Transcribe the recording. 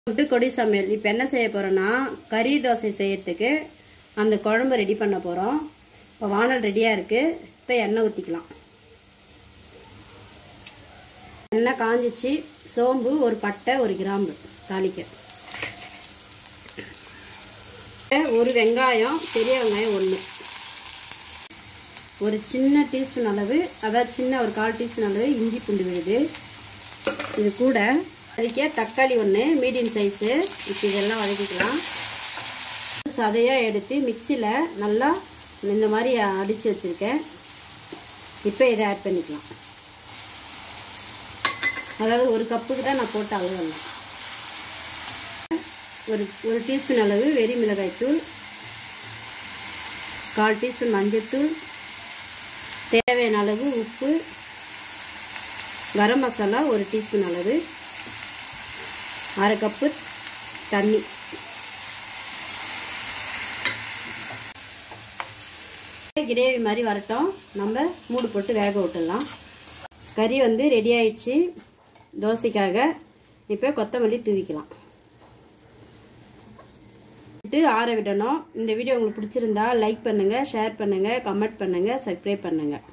விட்டு கொடி சமையல் இப்போ என்ன செய்ய போகிறோன்னா கறி தோசை செய்யறதுக்கு அந்த குழம்பு ரெடி பண்ண போகிறோம் இப்போ வானல் ரெடியாக இருக்குது இப்போ எண்ணெய் ஊற்றிக்கலாம் எண்ணெய் காஞ்சிச்சு சோம்பு ஒரு பட்டை ஒரு கிராம்பு தாளிக்க ஒரு வெங்காயம் பெரிய வெங்காயம் ஒன்று ஒரு சின்ன டீஸ்பூன் அளவு அதாவது சின்ன ஒரு கால் டீஸ்பூன் அளவு இஞ்சி பூண்டு விழுது இது கூட அதுக்கே தக்காளி ஒன்று மீடியம் சைஸு இப்போ இதெல்லாம் வதக்கிக்கலாம் சதையாக எடுத்து மிக்சியில் நல்லா இந்த மாதிரி அடித்து வச்சுருக்கேன் இப்போ இதை ஆட் பண்ணிக்கலாம் அதாவது ஒரு கப்புக்கு தான் நான் போட்ட அளவு ஒரு ஒரு டீஸ்பூன் அளவு வெறி மிளகாய்த்தூள் கால் டீஸ்பூன் மஞ்சள்தூள் தேவையான அளவு உப்பு கரம் மசாலா ஒரு டீஸ்பூன் அளவு அரை கப்பு தண்ணி கிரேவி மாதிரி வரட்டும் நம்ம மூடு போட்டு வேக விட்டுடலாம் கறி வந்து ரெடி ஆயிடுச்சு தோசைக்காக இப்போ கொத்தமல்லி தூவிக்கலாம் விட்டு ஆற விடணும் இந்த வீடியோ உங்களுக்கு பிடிச்சிருந்தா லைக் பண்ணுங்கள் ஷேர் பண்ணுங்கள் கமெண்ட் பண்ணுங்கள் சப்ஸ்கிரைப் பண்ணுங்கள்